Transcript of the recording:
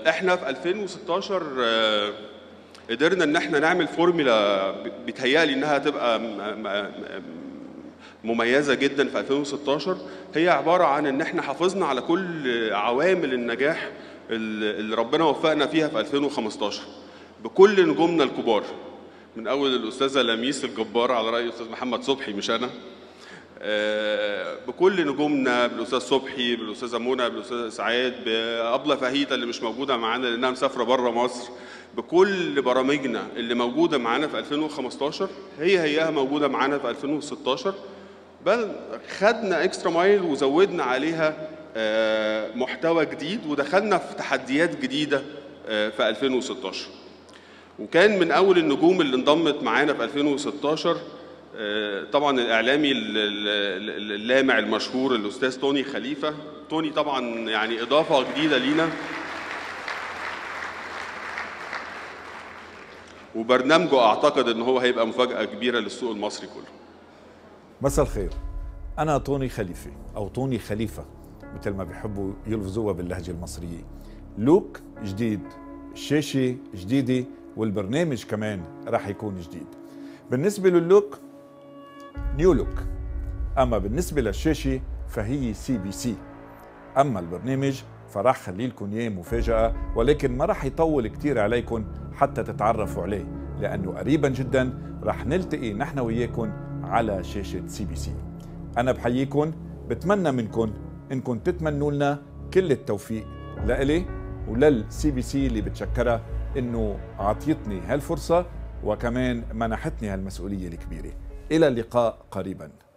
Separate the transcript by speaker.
Speaker 1: احنا في 2016 آه، قدرنا ان احنا نعمل فورمولا ب- بيتهيألي انها تبقى م- م- مميزه جدا في 2016 هي عباره عن ان احنا حافظنا على كل عوامل النجاح اللي اللي ربنا وفقنا فيها في 2015 بكل نجومنا الكبار من اول الاستاذه لميس الجبار على راي الاستاذ محمد صبحي مش انا آه، بكل نجومنا بالاستاذ صبحي بالاستاذه منى بالاستاذ اسعاد بابله فهيته اللي مش موجوده معانا لانها مسافره بره مصر بكل برامجنا اللي موجوده معانا في 2015 هي هيها موجوده معانا في 2016 بل خدنا اكسترا مايل وزودنا عليها آه، محتوى جديد ودخلنا في تحديات جديده آه، في 2016 وكان من اول النجوم اللي انضمت معانا في 2016 آه، طبعا الاعلامي ال- ال- ال- اللامع المشهور الاستاذ توني خليفه توني طبعا يعني اضافه جديده لينا وبرنامجه اعتقد ان هو هيبقى مفاجاه كبيره للسوق المصري كله
Speaker 2: مساء الخير أنا طوني خليفة أو طوني خليفة مثل ما بيحبوا يلفظوها باللهجة المصرية لوك جديد الشاشة جديدة والبرنامج كمان راح يكون جديد بالنسبة للوك نيو لوك أما بالنسبة للشاشة فهي سي بي سي أما البرنامج فراح خلي لكم إياه مفاجأة ولكن ما راح يطول كتير عليكم حتى تتعرفوا عليه لأنه قريبا جدا راح نلتقي نحن وياكم على شاشة سي بي سي أنا بحييكم بتمنى منكم إنكم تتمنوا لنا كل التوفيق لإلي وللسي بي سي اللي بتشكرها إنه عطيتني هالفرصة وكمان منحتني هالمسؤولية الكبيرة إلى اللقاء قريباً